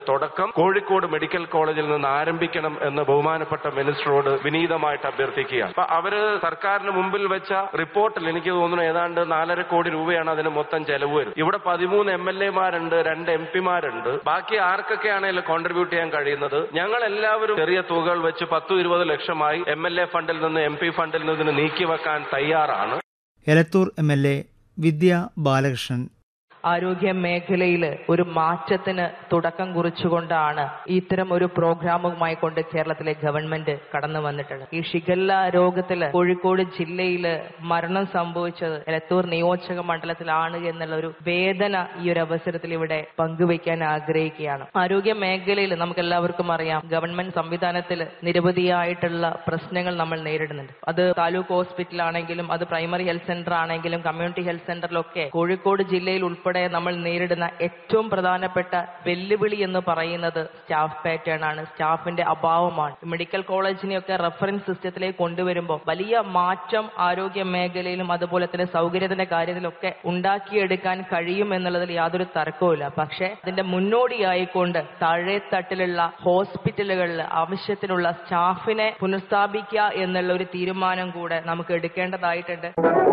തുടക്കം കോഴിക്കോട് മെഡിക്കൽ കോളേജിൽ നിന്ന് ആരംഭിക്കണം എന്ന് ബഹുമാനപ്പെട്ട മിനിസ്റ്ററോട് വിനീതമായിട്ട് അഭ്യർത്ഥിക്കുകയാണ് അപ്പൊ അവര് സർക്കാരിന് മുമ്പിൽ വെച്ച റിപ്പോർട്ടിൽ എനിക്ക് തോന്നുന്നു ഏതാണ്ട് നാലര കോടി രൂപയാണ് അതിന് മൊത്തം ചെലവ് വരും ഇവിടെ പതിമൂന്ന് എം എൽ എമാരുണ്ട് രണ്ട് എം പിമാരുണ്ട് ബാക്കി ആർക്കൊക്കെയാണെങ്കിലും കോൺട്രിബ്യൂട്ട് ചെയ്യാൻ കഴിയുന്നത് ഞങ്ങൾ എല്ലാവരും ചെറിയ തുകകൾ വെച്ച് പത്തു ഇരുപത് ലക്ഷമായി എം എൽ എ ഫണ്ടിൽ നിന്ന് എം പി ഫണ്ടിൽ നിന്ന് ഇതിന് നീക്കി വെക്കാൻ തയ്യാറാണ് Elathur M L A Vidya Balakrishnan ആരോഗ്യ മേഖലയിൽ ഒരു മാറ്റത്തിന് തുടക്കം കുറിച്ചുകൊണ്ടാണ് ഇത്തരം ഒരു പ്രോഗ്രാമുമായി കൊണ്ട് കേരളത്തിലെ ഗവൺമെന്റ് കടന്നു വന്നിട്ടുള്ളത് ഈ ഷിഗല്ല രോഗത്തില് കോഴിക്കോട് ജില്ലയില് മരണം സംഭവിച്ചത് എലത്തൂർ നിയോജക മണ്ഡലത്തിലാണ് എന്നുള്ള ഒരു വേദന ഈ ഒരു അവസരത്തിൽ ഇവിടെ പങ്കുവയ്ക്കാൻ ആഗ്രഹിക്കുകയാണ് ആരോഗ്യ മേഖലയിൽ നമുക്ക് എല്ലാവർക്കും അറിയാം ഗവൺമെന്റ് സംവിധാനത്തിൽ നിരവധിയായിട്ടുള്ള പ്രശ്നങ്ങൾ നമ്മൾ നേരിടുന്നുണ്ട് അത് താലൂക്ക് ഹോസ്പിറ്റൽ ആണെങ്കിലും അത് പ്രൈമറി ഹെൽത്ത് സെന്റർ ആണെങ്കിലും കമ്മ്യൂണിറ്റി ഹെൽത്ത് സെന്ററിലൊക്കെ കോഴിക്കോട് ജില്ലയിൽ ഉൾപ്പെടെ നമ്മൾ നേരിടുന്ന ഏറ്റവും പ്രധാനപ്പെട്ട വെല്ലുവിളി എന്ന് പറയുന്നത് സ്റ്റാഫ് പാറ്റേൺ ആണ് സ്റ്റാഫിന്റെ അഭാവമാണ് മെഡിക്കൽ കോളേജിനെയൊക്കെ റെഫറൻസ് സിസ്റ്റത്തിലേക്ക് കൊണ്ടുവരുമ്പോൾ വലിയ മാറ്റം ആരോഗ്യ മേഖലയിലും അതുപോലെ തന്നെ സൗകര്യത്തിന്റെ കാര്യത്തിലൊക്കെ ഉണ്ടാക്കിയെടുക്കാൻ കഴിയും എന്നുള്ളതിൽ യാതൊരു തർക്കവുമില്ല പക്ഷേ അതിന്റെ മുന്നോടിയായിക്കൊണ്ട് താഴെ തട്ടിലുള്ള ഹോസ്പിറ്റലുകളിൽ ആവശ്യത്തിനുള്ള സ്റ്റാഫിനെ പുനഃസ്ഥാപിക്കുക എന്നുള്ള ഒരു തീരുമാനം കൂടെ നമുക്ക് എടുക്കേണ്ടതായിട്ടുണ്ട്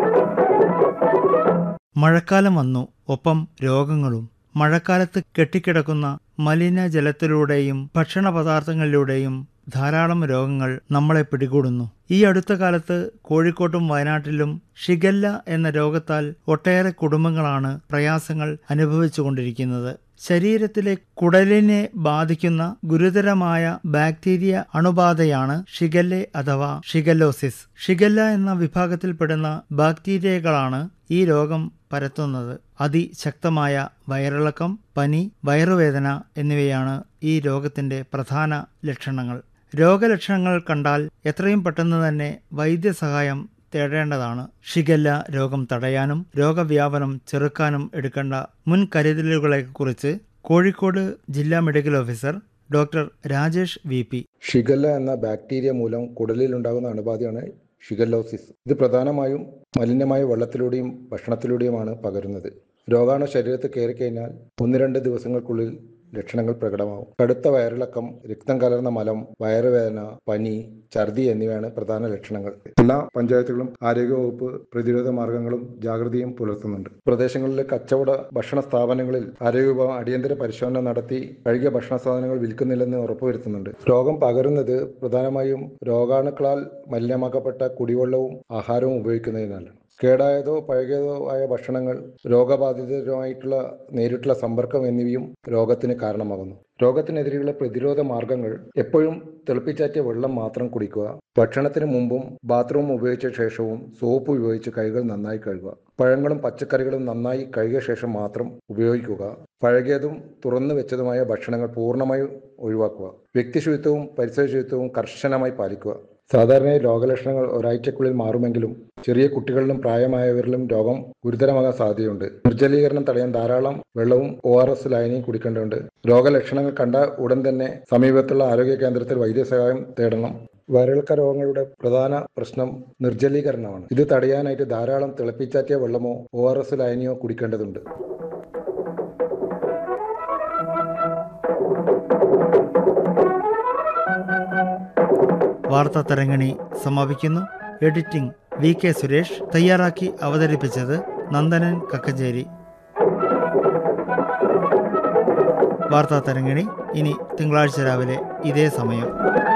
മഴക്കാലം വന്നു ഒപ്പം രോഗങ്ങളും മഴക്കാലത്ത് കെട്ടിക്കിടക്കുന്ന മലിനജലത്തിലൂടെയും ഭക്ഷണ പദാർത്ഥങ്ങളിലൂടെയും ധാരാളം രോഗങ്ങൾ നമ്മളെ പിടികൂടുന്നു ഈ അടുത്ത കാലത്ത് കോഴിക്കോട്ടും വയനാട്ടിലും ഷിഗല്ല എന്ന രോഗത്താൽ ഒട്ടേറെ കുടുംബങ്ങളാണ് പ്രയാസങ്ങൾ അനുഭവിച്ചുകൊണ്ടിരിക്കുന്നത് ശരീരത്തിലെ കുടലിനെ ബാധിക്കുന്ന ഗുരുതരമായ ബാക്ടീരിയ അണുബാധയാണ് ഷിഗല്ലെ അഥവാ ഷിഗല്ലോസിസ് ഷിഗല്ല എന്ന വിഭാഗത്തിൽപ്പെടുന്ന ബാക്ടീരിയകളാണ് ഈ രോഗം പരത്തുന്നത് അതിശക്തമായ വയറിളക്കം പനി വയറുവേദന എന്നിവയാണ് ഈ രോഗത്തിന്റെ പ്രധാന ലക്ഷണങ്ങൾ രോഗലക്ഷണങ്ങൾ കണ്ടാൽ എത്രയും പെട്ടെന്ന് തന്നെ വൈദ്യസഹായം തേടേണ്ടതാണ് ഷിഗല്ല രോഗം തടയാനും രോഗവ്യാപനം ചെറുക്കാനും എടുക്കേണ്ട മുൻകരുതലുകളെക്കുറിച്ച് കോഴിക്കോട് ജില്ലാ medical officer doctor Rajesh V P shigella എന്ന ബാക്ടീരിയ മൂലം കുടലിൽ ഉണ്ടാകുന്ന അണുബാധയാണ് ഷിഗല്ലോസിസ് ഇത് പ്രധാനമായും മലിനമായ വെള്ളത്തിലൂടെയും ഭക്ഷണത്തിലൂടെയുമാണ് പകരുന്നത് രോഗാണു ശരീരത്തിൽ കയറിക്കഴിഞ്ഞാൽ ഒന്ന് രണ്ട് ദിവസങ്ങൾക്കുള്ളിൽ ലക്ഷണങ്ങൾ പ്രകടമാവും കടുത്ത വയറിളക്കം രക്തം കലർന്ന മലം വയറുവേദന പനി ഛർദി എന്നിവയാണ് പ്രധാന ലക്ഷണങ്ങൾ എല്ലാ പഞ്ചായത്തുകളും ആരോഗ്യവകുപ്പ് പ്രതിരോധ മാർഗങ്ങളും ജാഗ്രതയും പുലർത്തുന്നുണ്ട് പ്രദേശങ്ങളിലെ കച്ചവട ഭക്ഷണ സ്ഥാപനങ്ങളിൽ ആരോഗ്യവിഭാഗം അടിയന്തര പരിശോധന നടത്തി കഴുകിയ ഭക്ഷണ സാധനങ്ങൾ വിൽക്കുന്നില്ലെന്ന് ഉറപ്പുവരുത്തുന്നുണ്ട് രോഗം പകരുന്നത് പ്രധാനമായും രോഗാണുക്കളാൽ മലിനമാക്കപ്പെട്ട കുടിവെള്ളവും ആഹാരവും ഉപയോഗിക്കുന്നതിനാലാണ് കേടായതോ പഴകിയതോ ആയ ഭക്ഷണങ്ങൾ രോഗബാധിതരുമായിട്ടുള്ള നേരിട്ടുള്ള സമ്പർക്കം എന്നിവയും രോഗത്തിന് കാരണമാകുന്നു രോഗത്തിനെതിരെയുള്ള പ്രതിരോധ മാർഗങ്ങൾ എപ്പോഴും തിളപ്പിച്ചാറ്റിയ വെള്ളം മാത്രം കുടിക്കുക ഭക്ഷണത്തിന് മുമ്പും ബാത്റൂം ഉപയോഗിച്ച ശേഷവും സോപ്പ് ഉപയോഗിച്ച് കൈകൾ നന്നായി കഴുകുക പഴങ്ങളും പച്ചക്കറികളും നന്നായി കഴുകിയ ശേഷം മാത്രം ഉപയോഗിക്കുക പഴകിയതും തുറന്നു വെച്ചതുമായ ഭക്ഷണങ്ങൾ പൂർണ്ണമായി ഒഴിവാക്കുക വ്യക്തിശുചിത്വവും പരിസര ശുചിത്വവും കർശനമായി പാലിക്കുക സാധാരണയായി രോഗലക്ഷണങ്ങൾ ഒരാഴ്ചക്കുള്ളിൽ മാറുമെങ്കിലും ചെറിയ കുട്ടികളിലും പ്രായമായവരിലും രോഗം ഗുരുതരമാകാൻ സാധ്യതയുണ്ട് നിർജ്ജലീകരണം തടയാൻ ധാരാളം വെള്ളവും ഒ ആർ എസ് ലായനിയും കുടിക്കേണ്ടതുണ്ട് രോഗലക്ഷണങ്ങൾ കണ്ട ഉടൻ തന്നെ സമീപത്തുള്ള ആരോഗ്യ കേന്ദ്രത്തിൽ വൈദ്യസഹായം തേടണം വയറിളക്ക രോഗങ്ങളുടെ പ്രധാന പ്രശ്നം നിർജ്ജലീകരണമാണ് ഇത് തടയാനായിട്ട് ധാരാളം തിളപ്പിച്ചാറ്റിയ വെള്ളമോ ഒ ആർ എസ് ലായനിയോ കുടിക്കേണ്ടതുണ്ട് വാർത്താ തരങ്ങണി സമാപിക്കുന്നു എഡിറ്റിംഗ് വി കെ സുരേഷ് തയ്യാറാക്കി അവതരിപ്പിച്ചത് നന്ദനൻ കക്കഞ്ചേരി വാർത്താ തരങ്ങണി ഇനി തിങ്കളാഴ്ച രാവിലെ ഇതേ സമയം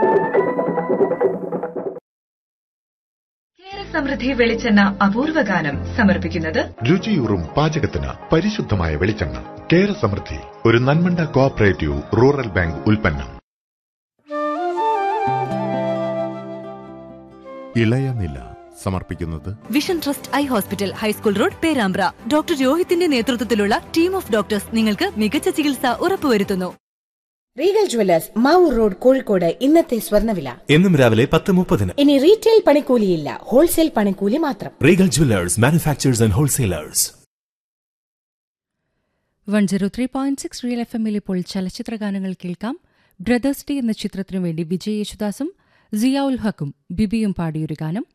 സമൃദ്ധി വെളിച്ചെണ്ണ അപൂർവ ഗാനം സമർപ്പിക്കുന്നത് രുചിയൂറും പാചകത്തിന് പരിശുദ്ധമായ വെളിച്ചെണ്ണ കേര സമൃദ്ധി ഒരു നന്മണ്ട കോഓപ്പറേറ്റീവ് റൂറൽ ബാങ്ക് ഉൽപ്പന്നം ഇളയനില സമർപ്പിക്കുന്നത് vision trust eye hospital high school road Perambra doctor രോഹിത്തിന്റെ നേതൃത്വത്തിലുള്ള ടീം ഓഫ് ഡോക്ടേഴ്സ് നിങ്ങൾക്ക് മികച്ച ചികിത്സ ഉറപ്പുവരുത്തുന്നു Regal Jewellers Mavoor road Kozhikode ഇന്നത്തെ സ്വർണ്ണവില എന്നും രാവിലെ പത്ത് മുപ്പതിന് ഇനി റീറ്റെയിൽ പണിക്കൂലിയില്ല ഹോൾസെയിൽ പണിക്കൂലി മാത്രം Regal Jewellers manufacturers and wholesalers one zero three point six real F എമ്മിൽ ഇപ്പോൾ ചലച്ചിത്ര ഗാനങ്ങൾ കേൾക്കാം ബ്രദേഴ്സ് ഡേ എന്ന ചിത്രത്തിനു വേണ്ടി വിജയ് യേശുദാസും സിയ ഉൽ ഹക്കും ബിബിയും പാടിയൊരു ഗാനം